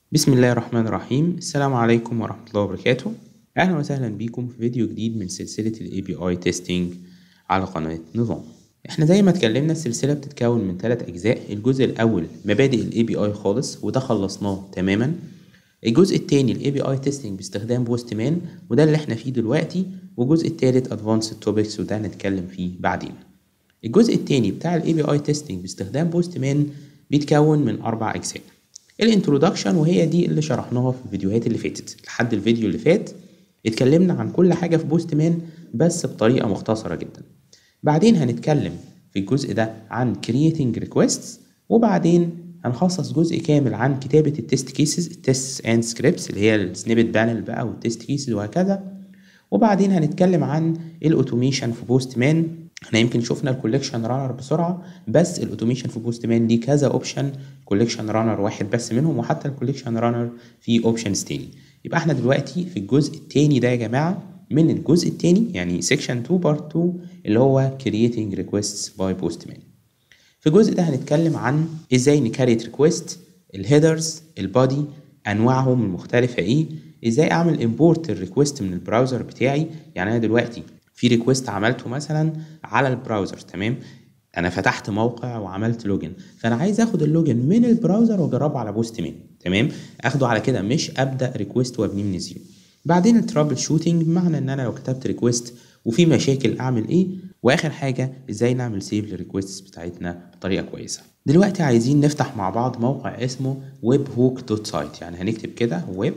بسم الله الرحمن الرحيم السلام عليكم ورحمة الله وبركاته أهلا وسهلا بيكم في فيديو جديد من سلسلة ال API Testing على قناة نظام احنا زي ما اتكلمنا السلسلة بتتكون من ثلاث أجزاء الجزء الأول مبادئ ال API خالص وده خلصناه تماما الجزء التاني ال API Testing باستخدام بوست مان وده اللي احنا فيه دلوقتي والجزء التالت Advanced Topics وده هنتكلم فيه بعدين الجزء التاني بتاع ال API Testing باستخدام بوست مان بيتكون من أربع أجزاء الانترودكشن وهي دي اللي شرحناها في الفيديوهات اللي فاتت لحد الفيديو اللي فات اتكلمنا عن كل حاجة في بوست مان بس بطريقة مختصرة جدا بعدين هنتكلم في الجزء ده عن creating requests وبعدين هنخصص جزء كامل عن كتابة التست كيسز التست اند سكريبتس اللي هي السنيبت بانل بقى والتست كيسز وهكذا وبعدين هنتكلم عن الاوتوميشن في بوست مان احنا يمكن شفنا الكوليكشن رانر بسرعه بس الاوتوميشن في بوست مان ليه كذا اوبشن كوليكشن رانر واحد بس منهم وحتى الكوليكشن رانر فيه اوبشنز تاني يبقى احنا دلوقتي في الجزء التاني ده يا جماعه من الجزء التاني يعني سيكشن 2 بارت 2 اللي هو creating requests by postman في الجزء ده هنتكلم عن ازاي نكريت ريكويست الهيدرز البادي انواعهم المختلفه ايه ازاي اعمل امبورت الريكويست من البراوزر بتاعي يعني انا دلوقتي في ريكويست عملته مثلا على البراوزر تمام انا فتحت موقع وعملت لوجن فانا عايز اخد اللوجن من البراوزر واجربه على بوست مان تمام اخده على كده مش ابدا ريكويست وابنيه من زيرو بعدين الترابل شوتنج بمعنى ان انا لو كتبت ريكويست وفي مشاكل اعمل ايه واخر حاجه ازاي نعمل سيف للريكويست بتاعتنا بطريقه كويسه دلوقتي عايزين نفتح مع بعض موقع اسمه ويب هوك دوت سايت يعني هنكتب كده ويب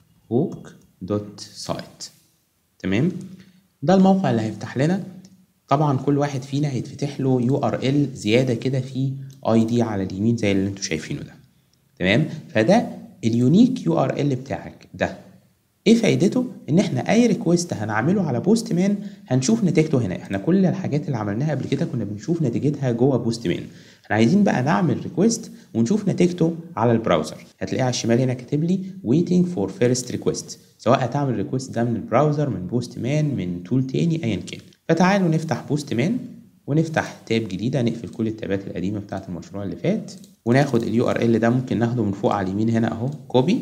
هوك دوت سايت تمام ده الموقع اللي هيفتح لنا طبعا كل واحد فينا هيتفتح له يو ار ال زياده كده في اي دي على اليمين زي اللي انتوا شايفينه ده تمام فده اليونيك يو ار ال بتاعك ده ايه فايدته ان احنا اي ريكويست هنعمله على بوست مان هنشوف نتيجته هنا احنا كل الحاجات اللي عملناها قبل كده كنا بنشوف نتيجتها جوه بوست مان احنا عايزين بقى نعمل ريكويست ونشوف نتيجته على البراوزر هتلاقيه على الشمال هنا كاتب لي waiting for first request سواء هتعمل ريكويست ده من البراوزر من بوست مان من تول تاني ايا كان فتعالوا نفتح بوست مان ونفتح تاب جديدة نقفل كل التابات القديمة بتاعة المشروع اللي فات وناخد اليو ار ال ده ممكن ناخده من فوق على اليمين هنا اهو كوبي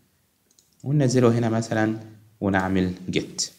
وننزله هنا مثلا ونعمل جيت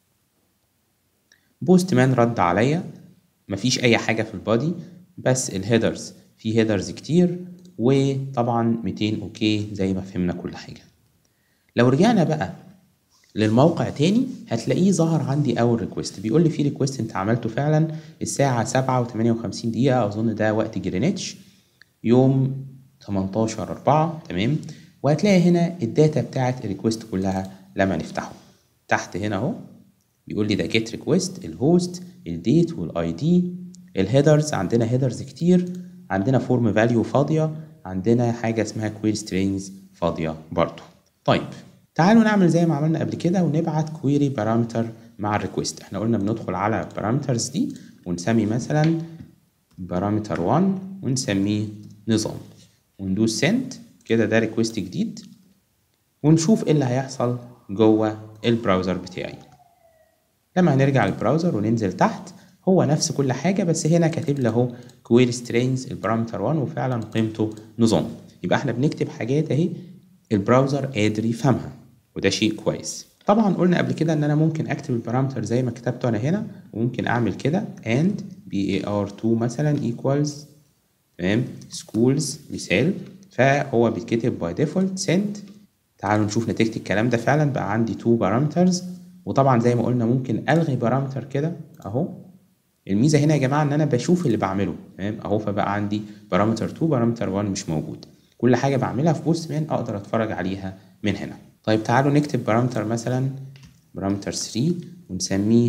بوست مان رد عليا مفيش اي حاجة في البادي بس الهيدرز في هيدرز كتير وطبعا 200 اوكي زي ما فهمنا كل حاجة لو رجعنا بقى للموقع تاني هتلاقيه ظهر عندي اول ريكوست بيقول لي في ريكوست انت عملته فعلا الساعة سبعة وتمانية وخمسين دقيقة اظن ده وقت جرينتش يوم 18 أربعة تمام وهتلاقي هنا الداتا بتاعت الريكوست كلها لما نفتحه تحت هنا اهو بيقول لي ده جيت ريكوست الهوست الديت والاي دي الهيدرز عندنا هيدرز كتير عندنا فورم فاليو فاضيه عندنا حاجه اسمها كويري سترينجز فاضيه برضو طيب تعالوا نعمل زي ما عملنا قبل كده ونبعت كويري بارامتر مع الريكوست احنا قلنا بندخل على بارامترز دي ونسمي مثلا بارامتر 1 ونسميه نظام وندوس سنت كده ده ريكوست جديد ونشوف ايه اللي هيحصل جوه البراوزر بتاعي لما هنرجع للبراوزر وننزل تحت هو نفس كل حاجة بس هنا كاتب له اهو كويري سترينجز البارامتر 1 وفعلا قيمته نظام يبقى احنا بنكتب حاجات اهي البراوزر قادر يفهمها وده شيء كويس طبعا قلنا قبل كده ان انا ممكن اكتب البارامتر زي ما كتبته انا هنا وممكن اعمل كده and bar2 مثلا equals تمام schools مثال فهو بيتكتب باي ديفولت send تعالوا نشوف نتيجة الكلام ده فعلا بقى عندي 2 بارامترز وطبعا زي ما قلنا ممكن الغي بارامتر كده اهو الميزه هنا يا جماعه ان انا بشوف اللي بعمله تمام اهو فبقى عندي بارامتر 2 بارامتر 1 مش موجود كل حاجه بعملها في بوست مان اقدر اتفرج عليها من هنا طيب تعالوا نكتب بارامتر مثلا بارامتر 3 ونسميه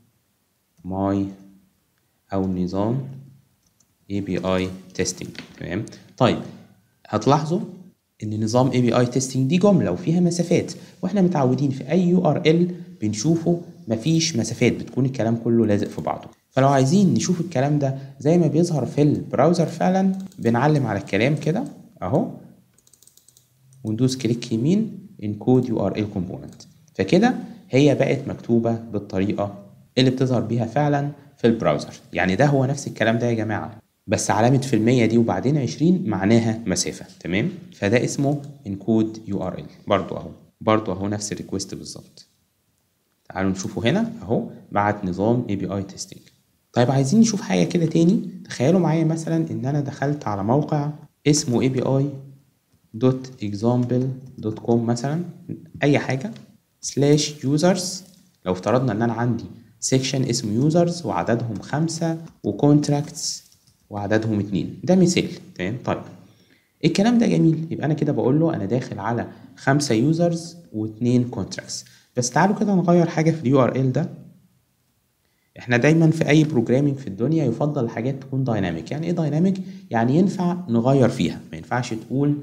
ماي او نظام API testing تمام طيب هتلاحظوا ان نظام API testing دي جمله وفيها مسافات واحنا متعودين في اي URL بنشوفه مفيش مسافات بتكون الكلام كله لازق في بعضه فلو عايزين نشوف الكلام ده زي ما بيظهر في البراوزر فعلا بنعلم على الكلام كده اهو وندوس كليك يمين انكود يو ار ال كومبوننت فكده هي بقت مكتوبه بالطريقه اللي بتظهر بيها فعلا في البراوزر يعني ده هو نفس الكلام ده يا جماعه بس علامة في المية دي وبعدين عشرين معناها مسافة تمام فده اسمه انكود يو ار ال برضو اهو برضو اهو نفس الريكوست بالظبط تعالوا نشوفه هنا اهو بعت نظام اي بي اي تيستنج طيب عايزين نشوف حاجة كده تاني تخيلوا معايا مثلا ان انا دخلت على موقع اسمه اي بي اي دوت اكزامبل دوت كوم مثلا اي حاجة سلاش يوزرز لو افترضنا ان انا عندي سيكشن اسمه يوزرز وعددهم خمسة وكونتراكتس وعددهم اتنين ده مثال تمام طيب الكلام ده جميل يبقى انا كده بقول له انا داخل على خمسة يوزرز واتنين كونتراكتس بس تعالوا كده نغير حاجة في اليو ار ال ده احنا دايما في اي بروجرامينج في الدنيا يفضل الحاجات تكون دايناميك يعني ايه دايناميك يعني ينفع نغير فيها ما ينفعش تقول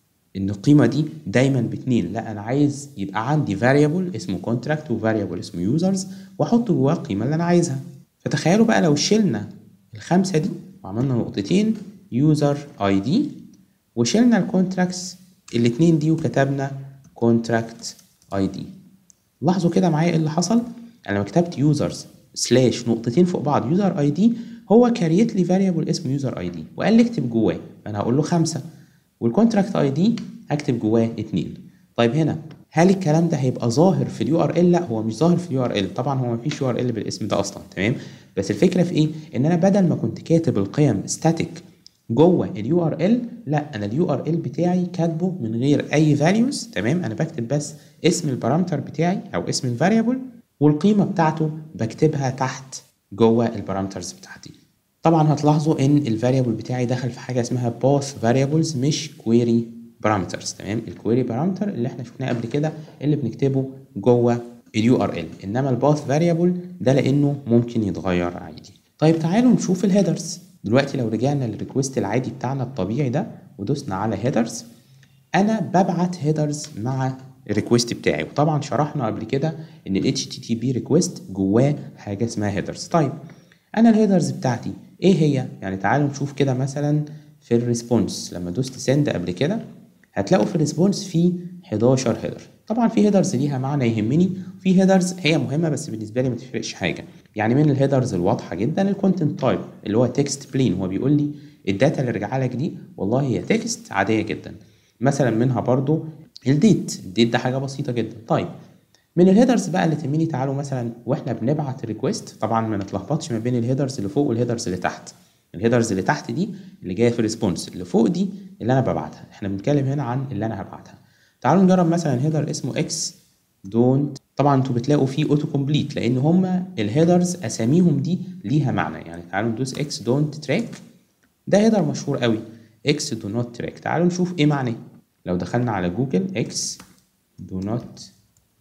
ان القيمه دي دايما باتنين لا انا عايز يبقى عندي variable اسمه contract و variable اسمه users واحط جواه القيمه اللي انا عايزها فتخيلوا بقى لو شلنا الخمسه دي وعملنا نقطتين user id وشلنا الكونتراكتس الاتنين دي وكتبنا contract id لاحظوا كده معايا ايه اللي حصل انا لما كتبت users سلاش نقطتين فوق بعض user id هو كريت لي variable اسمه user id وقال لي اكتب جواه فانا هقول له خمسه والكونتراكت اي دي هكتب جواه اتنين طيب هنا هل الكلام ده هيبقى ظاهر في اليو ار ال لا هو مش ظاهر في اليو ار ال طبعا هو مفيش يو ار ال بالاسم ده اصلا تمام بس الفكره في ايه ان انا بدل ما كنت كاتب القيم ستاتيك جوه اليو ار ال لا انا اليو ار ال بتاعي كاتبه من غير اي فاليوز تمام انا بكتب بس اسم البارامتر بتاعي او اسم الفاريبل والقيمه بتاعته بكتبها تحت جوه البارامترز بتاعتي طبعا هتلاحظوا ان الفاريبل بتاعي دخل في حاجه اسمها both variables مش query parameters تمام الكويري بارامتر اللي احنا شفناه قبل كده اللي بنكتبه جوه اليو ار ال انما الباث فاريبل ده لانه ممكن يتغير عادي طيب تعالوا نشوف الهيدرز دلوقتي لو رجعنا للريكوست العادي بتاعنا الطبيعي ده ودوسنا على هيدرز انا ببعت هيدرز مع الريكوست بتاعي وطبعا شرحنا قبل كده ان ال HTTP ريكوست جواه حاجه اسمها هيدرز طيب انا الهيدرز بتاعتي ايه هي يعني تعالوا نشوف كده مثلا في الريسبونس لما دوست سند قبل كده هتلاقوا في الريسبونس في 11 هيدر طبعا في هيدرز ليها معنى يهمني في هيدرز هي مهمه بس بالنسبه لي ما تفرقش حاجه يعني من الهيدرز الواضحه جدا الكونتنت تايب اللي هو تكست بلين هو بيقول لي الداتا اللي رجع لك دي والله هي تكست عاديه جدا مثلا منها برضو الديت الديت ده حاجه بسيطه جدا طيب من الهيدرز بقى اللي تهمني تعالوا مثلا واحنا بنبعت ريكويست طبعا ما نتلخبطش ما بين الهيدرز اللي فوق والهيدرز اللي تحت الهيدرز اللي تحت دي اللي جايه في الريسبونس اللي فوق دي اللي انا ببعتها احنا بنتكلم هنا عن اللي انا هبعتها تعالوا نجرب مثلا هيدر اسمه اكس دونت طبعا انتوا بتلاقوا فيه اوتو كومبليت لان هما الهيدرز اساميهم دي ليها معنى يعني تعالوا ندوس اكس دونت تراك ده هيدر مشهور قوي اكس دو نوت تراك تعالوا نشوف ايه معناه لو دخلنا على جوجل اكس دو نوت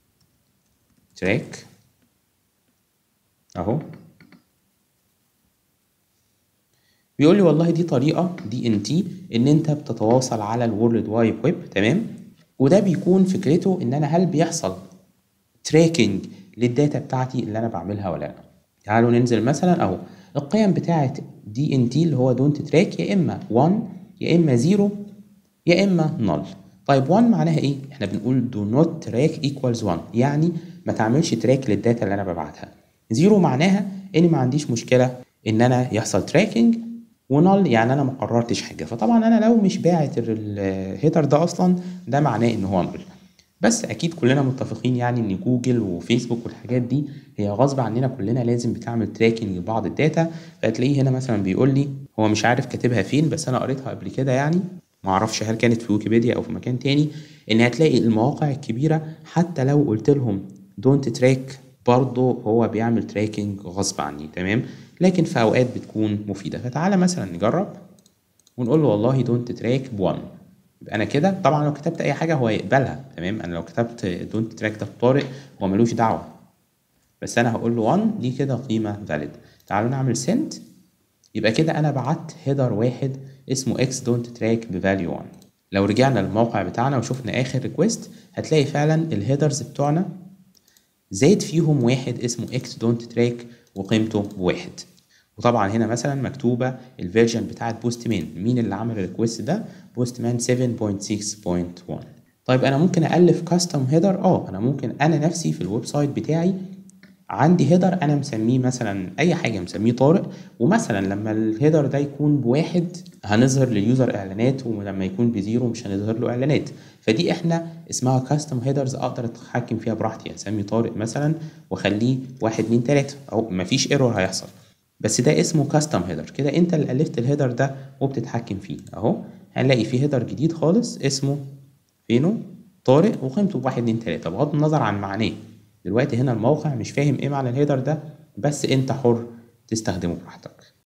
تراك اهو بيقول لي والله دي طريقه دي ان تي ان انت بتتواصل على الورلد وايد ويب تمام وده بيكون فكرته ان انا هل بيحصل تراكنج للداتا بتاعتي اللي انا بعملها ولا لا تعالوا ننزل مثلا اهو القيم بتاعه دي ان تي اللي هو دونت تراك يا اما 1 يا اما 0 يا اما نل طيب 1 معناها ايه احنا بنقول do not track equals 1 يعني ما تعملش تراك للداتا اللي انا ببعتها 0 معناها اني ما عنديش مشكله ان انا يحصل تراكنج ونال يعني انا ما قررتش حاجه فطبعا انا لو مش باعت الهيتر ده اصلا ده معناه ان هو نل بس اكيد كلنا متفقين يعني ان جوجل وفيسبوك والحاجات دي هي غصب عننا كلنا لازم بتعمل تراكنج لبعض الداتا فتلاقيه هنا مثلا بيقول لي هو مش عارف كاتبها فين بس انا قريتها قبل كده يعني معرفش هل كانت في ويكيبيديا او في مكان تاني ان هتلاقي المواقع الكبيره حتى لو قلت لهم دونت تراك برضه هو بيعمل تراكنج غصب عني تمام لكن في اوقات بتكون مفيده فتعالى مثلا نجرب ونقول له والله دونت تراك ب1 يبقى انا كده طبعا لو كتبت اي حاجه هو يقبلها تمام انا لو كتبت دونت تراك ده بطارق هو ملوش دعوه بس انا هقول له 1 دي كده قيمه فاليد تعالوا نعمل سنت يبقى كده انا بعت هيدر واحد اسمه اكس دونت تراك بفاليو 1 لو رجعنا للموقع بتاعنا وشفنا اخر ريكوست هتلاقي فعلا الهيدرز بتوعنا زاد فيهم واحد اسمه اكس دونت تراك وقيمته بواحد وطبعا هنا مثلا مكتوبه الفيرجن بتاعت بوست مان مين اللي عمل الريكوست ده بوست مان 7.6.1 طيب انا ممكن الف كاستم هيدر اه انا ممكن انا نفسي في الويب سايت بتاعي عندي هيدر انا مسميه مثلا اي حاجه مسميه طارق ومثلا لما الهيدر ده يكون بواحد هنظهر لليوزر اعلانات ولما يكون بزيرو مش هنظهر له اعلانات فدي احنا اسمها كاستم هيدرز اقدر اتحكم فيها براحتي اسمي طارق مثلا واخليه واحد اتنين تلاته اهو مفيش ايرور هيحصل بس ده اسمه كاستم هيدر كده انت اللي الفت الهيدر ده وبتتحكم فيه اهو هنلاقي فيه هيدر جديد خالص اسمه فينو طارق وقيمته بواحد اتنين تلاته بغض النظر عن معناه دلوقتي هنا الموقع مش فاهم ايه معنى الهيدر ده بس انت حر تستخدمه براحتك